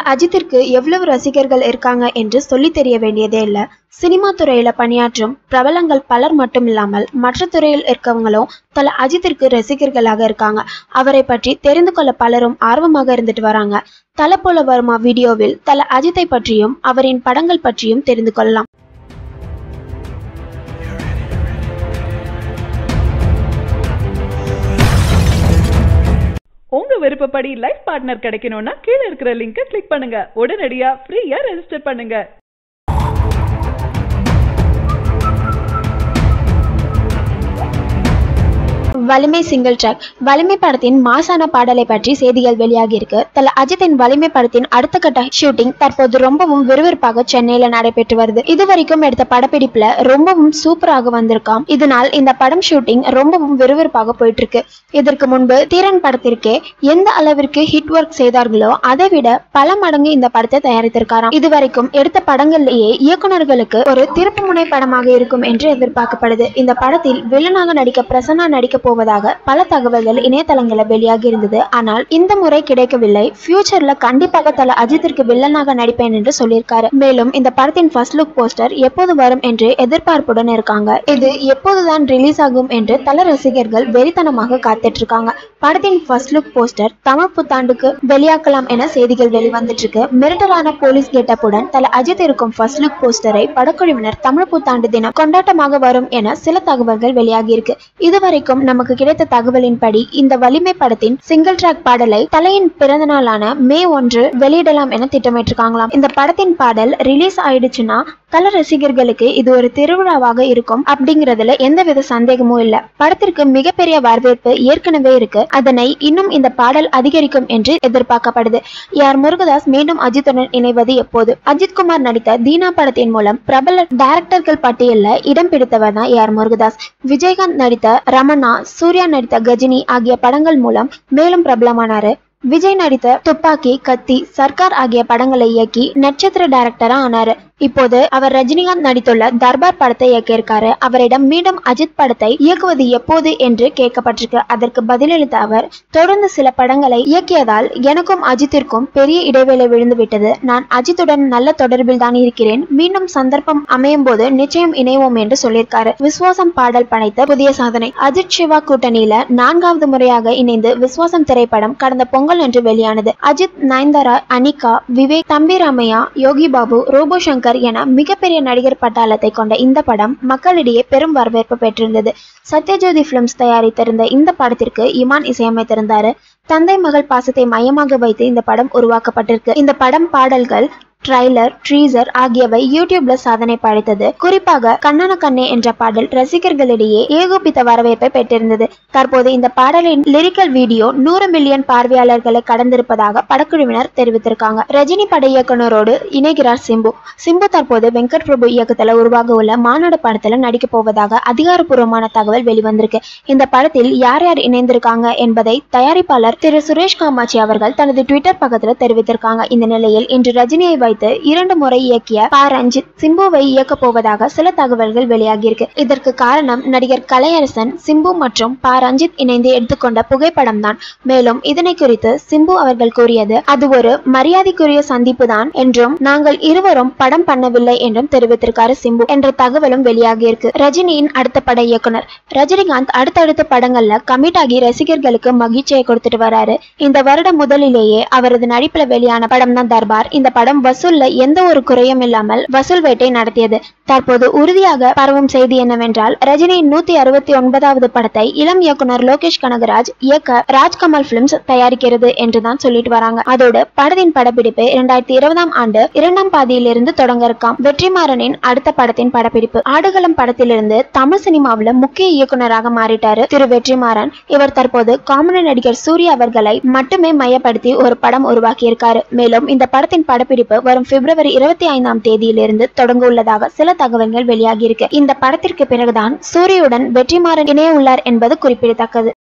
அஜித்திற்கு எவ்வளவு ரசிகர்கள் இருக்காங்க என்று சொல்லி தெரிய வேண்டியதே இல்ல சினிமா துறையில பணியாற்றும் பிரபலங்கள் பலர் மட்டும் இல்லாமல் மற்ற துறையில் இருக்கவங்களும் தல அஜித்திற்கு ரசிகர்களாக இருக்காங்க அவரை பற்றி தெரிந்து கொள்ள பலரும் ஆர்வமாக இருந்துட்டு வராங்க தல போல வருமா வீடியோவில் தல அஜித்தை பற்றியும் அவரின் படங்கள் பற்றியும் தெரிந்து கொள்ளலாம் உங்க விருப்பப்படி லைஃப் பார்ட்னர் கிடைக்கணும்னா கீழே இருக்கிற லிங்கை கிளிக் பண்ணுங்க உடனடியா ஃப்ரீயா ரெஜிஸ்டர் பண்ணுங்க வலிமை சிங்கிள் ட்ராக் வலிமை படத்தின் மாசான பாடலை பற்றி செய்திகள் வெளியாகி இருக்கு தல அஜித்தின் வலிமை படத்தின் அடுத்த கட்ட ஷூட்டிங் தற்போது ரொம்பவும் விறுவிறுப்பாக சென்னையில நடைபெற்று வருது இதுவரைக்கும் எடுத்த படப்பிடிப்புல ரொம்பவும் சூப்பராக வந்திருக்காம் இதனால் இந்த படம் ஷூட்டிங் ரொம்பவும் விறுவிறுப்பாக போயிட்டு இருக்கு இதற்கு முன்பு தீரன் படத்திற்கே எந்த அளவிற்கு ஹிட் ஒர்க் செய்தார்களோ அதை விட பல மடங்கு இந்த படத்தை தயாரித்திருக்காராம் இதுவரைக்கும் எடுத்த படங்கள்லேயே இயக்குனர்களுக்கு ஒரு திருப்புமுனை படமாக இருக்கும் என்று எதிர்பார்க்கப்படுது இந்த படத்தில் வில்லனாக நடிக்க பிரசன்னா நடிக்க போவதாக பல தகவல்கள் இணையதளங்களில் வெளியாகி இருந்தது ஆனால் இந்த முறை கிடைக்கவில்லை ஃபியூச்சர்ல கண்டிப்பாக தல அஜித்திற்கு வில்லனாக நடிப்பேன் என்று சொல்லியிருக்காரு மேலும் இந்த படத்தின் ஃபர்ஸ்ட் லுக் போஸ்டர் எப்போது வரும் என்று எதிர்பார்ப்புடன் இருக்காங்க இது எப்போதுதான் ரிலீஸ் ஆகும் என்று தல ரசிகர்கள் வெறித்தனமாக காத்துட்டு இருக்காங்க படத்தின் ஃபர்ஸ்ட் லுக் போஸ்டர் தமிழ் புத்தாண்டுக்கு வெளியாக்கலாம் என செய்திகள் வெளிவந்துட்டு இருக்கு மிரட்டலான போலீஸ் கெட்டப்புடன் தல அஜித் இருக்கும் ஃபர்ஸ்ட் லுக் போஸ்டரை படக்குழுவினர் தமிழ் புத்தாண்டு தினம் கொண்டாட்டமாக வரும் என சில தகவல்கள் வெளியாகி இருக்கு இதுவரைக்கும் நமக்கு கிடைத்த தகவலின்படி இந்த வலிமை படத்தின் சிங்கிள் ட்ராக் பாடலை தலையின் பிறந்த நாளான மே ஒன்று வெளியிடலாம் என திட்டமிட்டிருக்காங்களாம் இந்த படத்தின் பாடல் ரிலீஸ் ஆயிடுச்சுன்னா தல ரசிகர்களுக்கு இது ஒரு திருவிழாவாக இருக்கும் அப்படிங்கறதுல எந்தவித சந்தேகமும் இல்ல படத்திற்கு மிகப்பெரிய வரவேற்பு ஏற்கனவே இருக்கு அதனை இன்னும் இந்த பாடல் அதிகரிக்கும் என்று எதிர்பார்க்கப்படுது யார் முருகதாஸ் மீண்டும் அஜித்துடன் இணைவது எப்போது அஜித் குமார் நடித்த தீனா படத்தின் மூலம் பிரபல டைரக்டர்கள் பட்டியல்ல இடம் பிடித்தவர் தான் யார் முருகதாஸ் விஜயகாந்த் நடித்த ரமணா சூர்யா நடித்த கஜினி ஆகிய படங்கள் மூலம் மேலும் பிரபலமானாரு விஜய் நடித்த துப்பாக்கி கத்தி சர்க்கார் ஆகிய படங்களை இயக்கி நட்சத்திர டைரக்டரா ஆனாரு இப்போது அவர் ரஜினிகாந்த் நடித்துள்ள தர்பார் படத்தை இயக்கியிருக்காரு அவரிடம் மீண்டும் அஜித் படத்தை இயக்குவது எப்போது என்று கேட்கப்பட்டிருக்கு அதற்கு பதிலளித்த அவர் தொடர்ந்து சில படங்களை இயக்கியதால் எனக்கும் அஜித்திற்கும் பெரிய இடைவேளை விழுந்து விட்டது நான் அஜித்துடன் நல்ல தொடர்பில் தான் இருக்கிறேன் மீண்டும் சந்தர்ப்பம் அமையும் போது நிச்சயம் இணைவோம் என்று சொல்லியிருக்காரு விஸ்வாசம் பாடல் படைத்த புதிய சாதனை அஜித் சிவா கூட்டணியில நான்காவது முறையாக இணைந்து விஸ்வாசம் திரைப்படம் கடந்த பொங்கல் அன்று வெளியானது அஜித் நயன்தாரா அனிகா விவேக் தம்பி ராமையா யோகி பாபு ரோபோ சங்கர் என மிகப்பெரிய நடிகர் பட்டாளத்தை கொண்ட இந்த படம் மக்களிடையே பெரும் வரவேற்பு பெற்றிருந்தது சத்யஜோதி பிலிம்ஸ் தயாரித்திருந்த இந்த படத்திற்கு இமான் இசையமைத்திருந்தாரு தந்தை மகள் பாசத்தை மையமாக வைத்து இந்த படம் உருவாக்கப்பட்டிருக்கு இந்த படம் பாடல்கள் ட்ரைலர் ட்ரீசர் ஆகியவை யூடியூப்ல சாதனை படைத்தது குறிப்பாக கண்ணன கண்ணே என்ற பாடல் ரசிகர்களிடையே ஏகோபித்த வரவேற்பை பெற்றிருந்தது தற்போது இந்த பாடலின் லிரிக்கல் வீடியோ நூறு மில்லியன் பார்வையாளர்களை கடந்திருப்பதாக படக்குழுவினர் தெரிவித்திருக்காங்க ரஜினி பட இயக்குனரோடு இணைகிறார் சிம்பு சிம்பு தற்போது வெங்கட் பிரபு இயக்கத்துல உருவாக உள்ள மாநாடு படத்துல நடிக்க போவதாக அதிகாரப்பூர்வமான தகவல் வெளிவந்திருக்கு இந்த படத்தில் யார் யார் இணைந்திருக்காங்க என்பதை தயாரிப்பாளர் திரு சுரேஷ் காமாட்சி அவர்கள் தனது ட்விட்டர் பக்கத்துல தெரிவித்திருக்காங்க இந்த நிலையில் இன்று ரஜினியை வைத்து இரண்டு முறை இயக்கிய ப ரஞ்சித் சிம்புவை இயக்க போவதாக சில தகவல்கள் வெளியாகியிருக்கு இதற்கு காரணம் நடிகர் கலையரசன் சிம்பு மற்றும் ப ரஞ்சித் இணைந்து எடுத்துக்கொண்ட புகைப்படம் தான் மேலும் இதனை குறித்து சிம்பு அவர்கள் கூறியது அது ஒரு மரியாதைக்குரிய சந்திப்பு தான் என்றும் நாங்கள் இருவரும் படம் பண்ணவில்லை என்றும் தெரிவித்திருக்காரு சிம்பு என்ற தகவலும் வெளியாகியிருக்கு ரஜினியின் அடுத்த பட இயக்குனர் ரஜினிகாந்த் அடுத்தடுத்த படங்கள்ல கமிட் ஆகி ரசிகர்களுக்கு மகிழ்ச்சியை கொடுத்துட்டு வராரு இந்த வருடம் முதலிலேயே அவரது நடிப்புல வெளியான படம் தான் தர்பார் இந்த படம் வசூல்ல எந்த ஒரு குறையும் இல்லாமல் வசூல் வேட்டை நடத்தியது தற்போது உறுதியாக பரவும் செய்தி என்னவென்றால் ரஜினியின் நூத்தி அறுபத்தி ஒன்பதாவது படத்தை இளம் இயக்குனர் லோகேஷ் கனகராஜ் இயக்க ராஜ்கமல் பிலிம்ஸ் தயாரிக்கிறது என்றுதான் சொல்லிட்டு வராங்க அதோடு படத்தின் படப்பிடிப்பு இரண்டாயிரத்தி இருபதாம் ஆண்டு இரண்டாம் பாதியிலிருந்து தொடங்க இருக்காம் வெற்றிமாறனின் அடுத்த படத்தின் படப்பிடிப்பு ஆடுகளம் படத்திலிருந்து தமிழ் சினிமாவுல முக்கிய இயக்குனராக மாறிட்டாரு திரு வெற்றிமாறன் இவர் தற்போது காமெடி நடிகர் சூர்யா அவர்களை மட்டுமே மையப்படுத்தி ஒரு படம் உருவாக்கியிருக்காரு மேலும் இந்த படத்தின் படப்பிடிப்பு வரும் பிப்ரவரி இருபத்தி ஐந்தாம் தேதியிலிருந்து தொடங்க உள்ளதாக சில தகவல்கள் வெளியாகியிருக்கு இந்த படத்திற்கு பிறகுதான் சூரியுடன் வெற்றிமாறன் இணைய உள்ளார் என்பது குறிப்பிடத்தக்கது